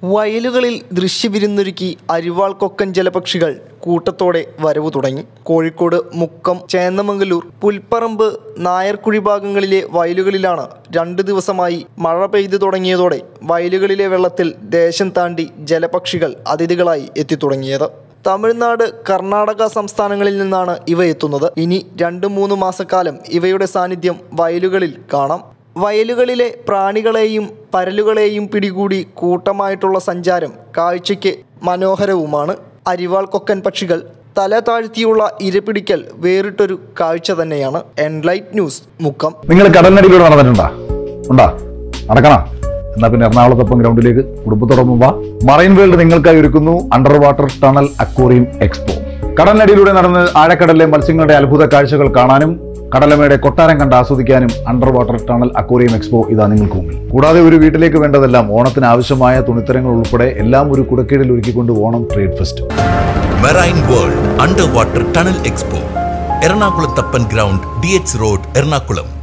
വയലുകളിൽ ദൃശ്യവിരുന്നൊരുക്കി അരിവാൾ കൊക്കൻ ജലപക്ഷികൾ കൂട്ടത്തോടെ വരവു തുടങ്ങി കോഴിക്കോട് മുക്കം ചേന്നമംഗലൂർ പുൽപ്പറമ്പ് നായർക്കുഴി ഭാഗങ്ങളിലെ വയലുകളിലാണ് രണ്ട് ദിവസമായി മഴ പെയ്തു തുടങ്ങിയതോടെ വയലുകളിലെ വെള്ളത്തിൽ ദേശം താണ്ടി ജലപക്ഷികൾ അതിഥികളായി എത്തിത്തുടങ്ങിയത് തമിഴ്നാട് കർണാടക സംസ്ഥാനങ്ങളിൽ നിന്നാണ് ഇവ എത്തുന്നത് ഇനി രണ്ട് മൂന്ന് മാസക്കാലം ഇവയുടെ സാന്നിധ്യം വയലുകളിൽ കാണാം വയലുകളിലെ പ്രാണികളെയും പരലുകളെയും പിടികൂടി കൂട്ടമായിട്ടുള്ള സഞ്ചാരം കാഴ്ചയ്ക്ക് മനോഹരവുമാണ് അരിവാൾ കൊക്കൻ പക്ഷികൾ തല താഴ്ത്തിയുള്ള ഇരപിടിക്കൽ വേറിട്ടൊരു കാഴ്ച തന്നെയാണ് എൻലൈറ്റ് ന്യൂസ് മുക്കം നിങ്ങൾ കടലിനടിയിലൂടെ നടന്നിട്ടുണ്ടാ ഉണ്ടാ നടക്കണ എന്നാ പിന്നെ എറണാകുളത്തൊപ്പം ഗ്രൗണ്ടിലേക്ക് കുടുംബത്തോടൊപ്പം വാ മറൈൻ വേൾഡ് നിങ്ങൾക്കായി ഒരുക്കുന്നു under water tunnel aquarium expo കടലിനടിയിലൂടെ നടന്ന് ആഴക്കടലിലെ മത്സ്യങ്ങളുടെ അത്ഭുത കാഴ്ചകൾ കാണാനും കടലമയുടെ കൊട്ടാരം കണ്ട് ആസ്വദിക്കാനും under water tunnel aquarium expo ഇതാ നിങ്ങൾക്ക് മുമ്പിൽ കൂടാതെ ഒരു വീട്ടിലേക്ക് വേണ്ടതെല്ലാം ഓണത്തിന് ആവശ്യമായ തുണിത്തരങ്ങൾ ഉൾപ്പെടെ എല്ലാം ഒരു കുടക്കീഴിൽ ഒരുക്കിക്കൊണ്ട് Onam trade fest marine world under water tunnel expo Ernakulathappan ground D H road Ernakulam